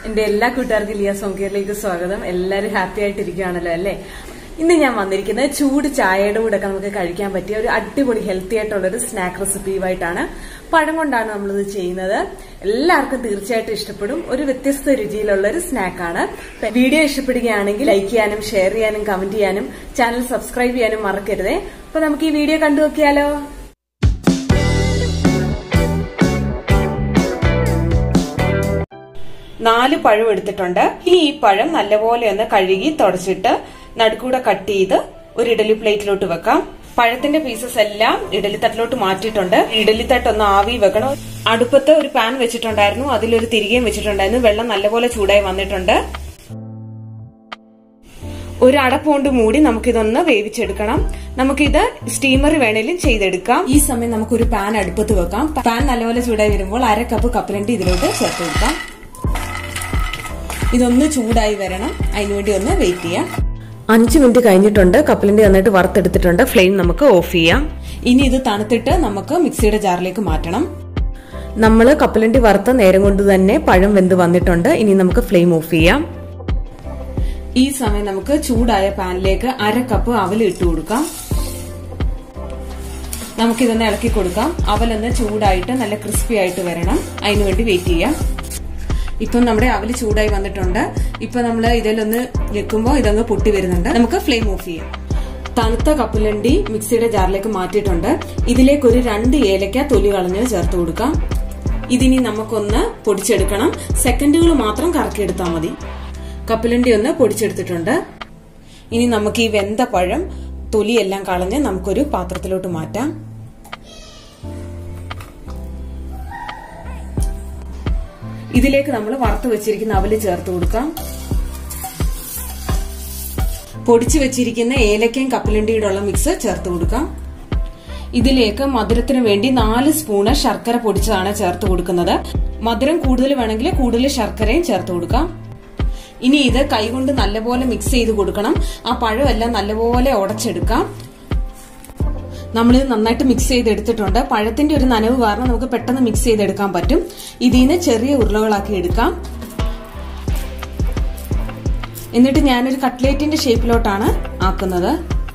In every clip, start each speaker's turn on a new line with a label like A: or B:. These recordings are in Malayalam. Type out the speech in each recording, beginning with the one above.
A: എന്റെ എല്ലാ കൂട്ടുകാർക്കും ലിയ സോങ്കേറിലേക്ക് സ്വാഗതം എല്ലാവരും ഹാപ്പി ആയിട്ടിരിക്കുകയാണല്ലോ അല്ലേ ഇന്ന് ഞാൻ വന്നിരിക്കുന്നത് ചൂട് ചായയുടെ കൂടെ ഒക്കെ നമുക്ക് കഴിക്കാൻ പറ്റിയ ഒരു അടിപൊളി ഹെൽത്തി ആയിട്ടുള്ള ഒരു സ്നാക്ക് റെസിപ്പിയുമായിട്ടാണ് പഴം കൊണ്ടാണ് നമ്മളിത് ചെയ്യുന്നത് എല്ലാവർക്കും തീർച്ചയായിട്ടും ഇഷ്ടപ്പെടും ഒരു വ്യത്യസ്ത രുചിയിലുള്ള ഒരു സ്നാക്കാണ് വീഡിയോ ഇഷ്ടപ്പെടുകയാണെങ്കിൽ ലൈക്ക് ചെയ്യാനും ഷെയർ ചെയ്യാനും കമന്റ് ചെയ്യാനും ചാനൽ സബ്സ്ക്രൈബ് ചെയ്യാനും മറക്കരുതേ അപ്പൊ നമുക്ക് ഈ വീഡിയോ കണ്ടു നോക്കിയാലോ നാല് പഴം എടുത്തിട്ടുണ്ട് ഇനി ഈ പഴം നല്ലപോലെ ഒന്ന് കഴുകി തുടച്ചിട്ട് നടുക്കൂടെ കട്ട് ചെയ്ത് ഒരു ഇഡലി പ്ലേറ്റിലോട്ട് വെക്കാം പഴത്തിന്റെ പീസസ് എല്ലാം ഇഡലി തട്ടിലോട്ട് മാറ്റിയിട്ടുണ്ട് ഇഡലി തട്ട് ഒന്ന് ആവി വെക്കണം അടുപ്പത്ത് ഒരു പാൻ വെച്ചിട്ടുണ്ടായിരുന്നു അതിലൊരു തിരികെയും വെച്ചിട്ടുണ്ടായിരുന്നു വെള്ളം നല്ലപോലെ ചൂടായി വന്നിട്ടുണ്ട് ഒരു അടപ്പ് കൊണ്ട് മൂടി നമുക്കിതൊന്ന് വേവിച്ചെടുക്കണം നമുക്കിത് സ്റ്റീമർ വേണേലും ചെയ്തെടുക്കാം ഈ സമയം നമുക്കൊരു പാൻ അടുപ്പത്ത് വെക്കാം പാൻ നല്ലപോലെ ചൂടായി വരുമ്പോൾ അര കപ്പ് കപ്പലണ്ടി ഇതിലോട്ട് ചേർത്ത് കൊടുക്കാം ഇതൊന്ന് ചൂടായി വരണം അതിനുവേണ്ടി ഒന്ന് വെയിറ്റ് ചെയ്യാം അഞ്ച് മിനിറ്റ് കഴിഞ്ഞിട്ടുണ്ട് കപ്പലിന്റെ വന്നിട്ട് വറുത്തെടുത്തിട്ടുണ്ട് ഫ്ലെയിം നമുക്ക് ഓഫ് ചെയ്യാം ഇനി ഇത് തണുത്തിട്ട് നമുക്ക് മിക്സിയുടെ ജാറിലേക്ക് മാറ്റണം നമ്മൾ കപ്പലണ്ടി വറുത്ത നേരം കൊണ്ട് തന്നെ പഴം വെന്ത് വന്നിട്ടുണ്ട് ഇനി നമുക്ക് ഫ്ലെയിം ഓഫ് ചെയ്യാം ഈ സമയം നമുക്ക് ചൂടായ പാനിലേക്ക് അര കപ്പ് അവൽ ഇട്ട് കൊടുക്കാം നമുക്കിതൊന്ന് ഇളക്കി കൊടുക്കാം അവലൊന്ന് ചൂടായിട്ട് നല്ല ക്രിസ്പി ആയിട്ട് വരണം അതിനുവേണ്ടി വെയിറ്റ് ചെയ്യാം ഇപ്പം നമ്മുടെ അവല് ചൂടായി വന്നിട്ടുണ്ട് ഇപ്പൊ നമ്മൾ ഇതിലൊന്ന് ഞെക്കുമ്പോൾ ഇതങ്ങ് പൊട്ടി വരുന്നുണ്ട് നമുക്ക് ഫ്ലെയിം ഓഫ് ചെയ്യാം തണുത്ത കപ്പലണ്ടി മിക്സിയുടെ ജാറിലേക്ക് മാറ്റിയിട്ടുണ്ട് ഇതിലേക്ക് ഒരു രണ്ട് ഏലക്ക തൊലി കളഞ്ഞ് ചേർത്ത് കൊടുക്കാം ഇതിനി നമുക്കൊന്ന് പൊടിച്ചെടുക്കണം സെക്കൻഡുകൾ മാത്രം കറക്കിയെടുത്താൽ മതി കപ്പലണ്ടി ഒന്ന് പൊടിച്ചെടുത്തിട്ടുണ്ട് ഇനി നമുക്ക് ഈ വെന്ത പഴം തൊലിയെല്ലാം കളഞ്ഞ് നമുക്കൊരു പാത്രത്തിലോട്ട് മാറ്റാം ഇതിലേക്ക് നമ്മൾ വറുത്ത് വെച്ചിരിക്കുന്ന അവല് ചേർത്ത് കൊടുക്കാം പൊടിച്ചു വെച്ചിരിക്കുന്ന ഏലക്കയും കപ്പലണ്ടിയുടെ ഉള്ള മിക്സ് ചേർത്ത് കൊടുക്കാം ഇതിലേക്ക് മധുരത്തിന് വേണ്ടി നാല് സ്പൂണ് ശർക്കര പൊടിച്ചതാണ് ചേർത്ത് കൊടുക്കുന്നത് മധുരം കൂടുതൽ വേണമെങ്കിൽ കൂടുതൽ ശർക്കരയും ചേർത്ത് കൊടുക്കാം ഇനി ഇത് കൈകൊണ്ട് നല്ലപോലെ മിക്സ് ചെയ്ത് കൊടുക്കണം ആ പഴമെല്ലാം നല്ലപോലെ ഉടച്ചെടുക്കാം നമ്മളിത് നന്നായിട്ട് മിക്സ് ചെയ്തെടുത്തിട്ടുണ്ട് പഴത്തിന്റെ ഒരു നനവ് കാരണം നമുക്ക് പെട്ടെന്ന് മിക്സ് ചെയ്തെടുക്കാൻ പറ്റും ഇതിൽ നിന്ന് ചെറിയ ഉരുളകളാക്കി എടുക്കാം എന്നിട്ട് ഞാനൊരു കട്ട്ലേറ്റിന്റെ ഷേപ്പിലോട്ടാണ് ആക്കുന്നത്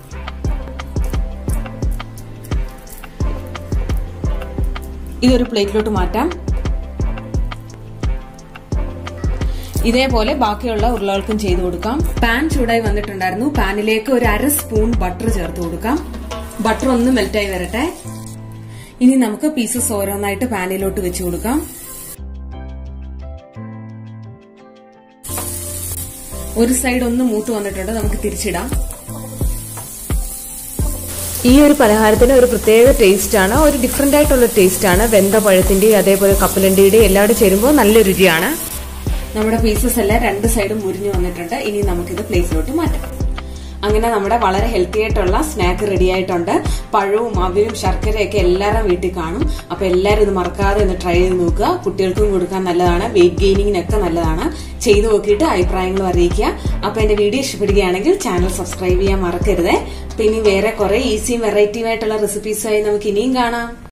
A: ഇതൊരു പ്ലേറ്റിലോട്ട് മാറ്റാം ഇതേപോലെ ബാക്കിയുള്ള ഉരുളകൾക്കും ചെയ്തു കൊടുക്കാം പാൻ ചൂടായി വന്നിട്ടുണ്ടായിരുന്നു പാനിലേക്ക് ഒരു അര സ്പൂൺ ബട്ടർ ചേർത്ത് കൊടുക്കാം ബട്ടർ ഒന്ന് മെൽറ്റായി വരട്ടെ ഇനി നമുക്ക് പീസസ് ഓരോന്നായിട്ട് പാനിലോട്ട് വെച്ച് കൊടുക്കാം ഒരു സൈഡ് ഒന്ന് മൂത്ത് വന്നിട്ടുണ്ട് നമുക്ക് തിരിച്ചിടാം ഈ ഒരു പലഹാരത്തിന് ഒരു പ്രത്യേക ടേസ്റ്റ് ആണ് ഒരു ഡിഫറെന്റ് ആയിട്ടുള്ള ടേസ്റ്റ് ആണ് വെന്ത പഴത്തിന്റെയും അതേപോലെ കപ്പലണ്ടിയുടെയും എല്ലാവരും ചേരുമ്പോൾ നല്ല രുചിയാണ് നമ്മുടെ പീസസ് എല്ലാം രണ്ട് സൈഡും മുരിഞ്ഞു വന്നിട്ടുണ്ട് ഇനി നമുക്കിത് പ്ലേറ്റിലോട്ട് മാറ്റാം അങ്ങനെ നമ്മുടെ വളരെ ഹെൽത്തി ആയിട്ടുള്ള സ്നാക്ക് റെഡി ആയിട്ടുണ്ട് പഴവും അവിലും ശർക്കരയൊക്കെ എല്ലാവരും വീട്ടിൽ കാണും അപ്പൊ എല്ലാവരും ഇത് മറക്കാതെ ഒന്ന് ട്രൈ ചെയ്ത് നോക്കുക കുട്ടികൾക്കും കൊടുക്കാൻ നല്ലതാണ് വെയിറ്റ് ഗെയിനിങ്ങിനൊക്കെ നല്ലതാണ് ചെയ്തു നോക്കിയിട്ട് അഭിപ്രായങ്ങൾ അറിയിക്കുക അപ്പൊ എന്റെ വീഡിയോ ഇഷ്ടപ്പെടുകയാണെങ്കിൽ ചാനൽ സബ്സ്ക്രൈബ് ചെയ്യാൻ മറക്കരുത് അപ്പൊ ഇനി വേറെ കുറെ ഈസിയും വെറൈറ്റിയും ആയിട്ടുള്ള റെസിപ്പീസായി നമുക്ക് ഇനിയും കാണാം